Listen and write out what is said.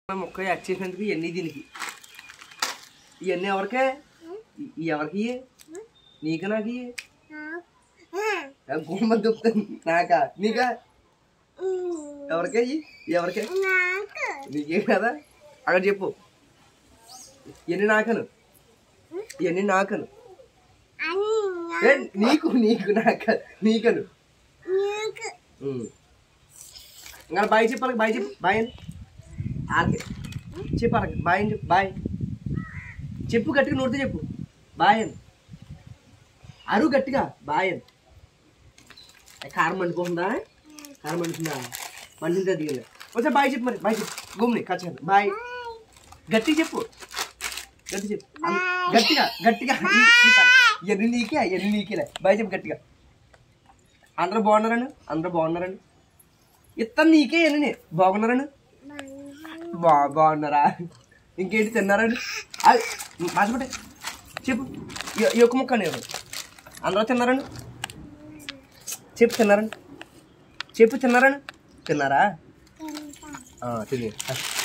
మొక్క యాక్ట్ చేసినందుకు ఇవన్నీ దీనికి ఇవన్నీ ఎవరికే ఇ- ఇవి ఎవరికి ఇయ్యి? నీకు నాకు ఇయ్యి. ఆ గుమ్మ దుప్పుతాను నాకా నీకా ఎవరికే ఇయ్యి? ఎవరికే నీకే కదా అక్కడ చెప్పు ఇవన్నీ నాకను ఇవన్నీ నాకను ఏ, నీకు నీకు నాక నీకను ఉమ్. ఇంకా బాయ్ చెప్పాలి బాయ్ చెప్పు బాయ్ అని ఆర్కే చెప్పాలి బాయ్ అని చెప్పు బాయ్ చెప్పు గట్టిగా నోడితే చెప్పు బాయ్ అని అరువు గట్టిగా బాయ్ అని ఏ, కారం మండిపోతుందా కారం మండుతుందా మండింది అది ఒకసారి బాయ్ చెప్పు మరి బాయ్ చెప్పు గుమ్ని కచ్చాను బాయ్ గట్టిగా చెప్పు గట్టి చెప్పు అం- గట్టిగా గట్టిగా ఈ- ఈ తర- ఎన్ని నీకే ఎన్ని నీకేలే బాయ్ చెప్పు గట్టిగా అందరూ బాగున్నారని అందరూ బాగున్నారని ఇత్తను నీకే ఎన్ని బాగున్నారని బా బాగున్నారా ఇంకేంటి తిన్నారని మాసిపెట్టే చెప్పు ఈ- ఈ ఒక్క ముక్క నేను అందరూ తిన్నారని చెప్పు తిన్నారని చెప్పు తిన్నారని తిన్నారా ఆ, తిని